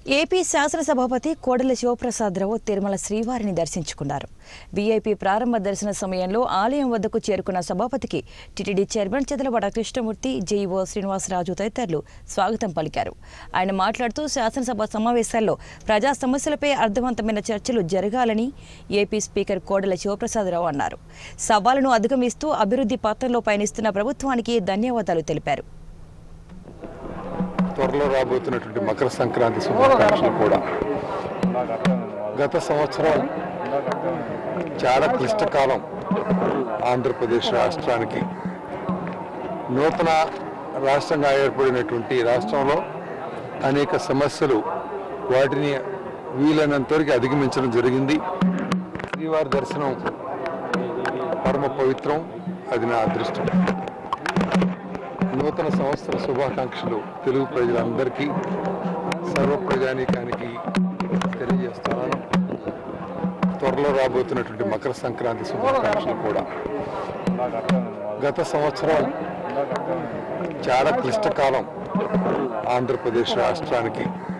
AP శాసనసభాపతి కోడెల శివప్రసాదరావు తిరుమల శ్రీవారిని దర్శించుకున్నారు వీఐపీ ప్రారంభ దర్శన సమయంలో ఆలయం వద్దకు చేరుకున్న సభాపతికి TTD chairman Chadalavada Krishnamurthy JEO Srinivasaraju తదితరులు స్వాగతం పలికారు ఆయన మాట్లాడుతూ శాసనసభ సమావేశాల్లో ప్రజా సమస్యలపై అర్థవంతమైన చర్చలు జరగాలని ఏపీ స్పీకర్ కోడెల శివప్రసాదరావు అన్నారు సవాలును అధిగమిస్తూ అభివృద్ధి పథంలో పయనిస్తున్న ప్రభుత్వానికి ధన్యవాదాలు తెలిపారు త్వరలో రాబోతున్నటువంటి మకర సంక్రాంతి శుభాకాంక్షలు కూడా గత సంవత్సరం చాలా క్లిష్టకాలం ఆంధ్రప్రదేశ్ రాష్ట్రానికి నూతన రాష్ట్రంగా ఏర్పడినటువంటి రాష్ట్రంలో అనేక సమస్యలు వాటిని వీలైనంత వరకు అధిగమించడం జరిగింది శ్రీవారి దర్శనం పరమ పవిత్రం అది నా అదృష్టం నూతన సంవత్సర శుభాకాంక్షలు తెలుగు ప్రజలందరికీ సర్వ ప్రజానీకానికి తెలియజేస్తున్నాను త్వరలో రాబోతున్నటువంటి మకర సంక్రాంతి శుభాకాంక్షలు కూడా గత సంవత్సరం చాలా క్లిష్టకాలం ఆంధ్రప్రదేశ్ రాష్ట్రానికి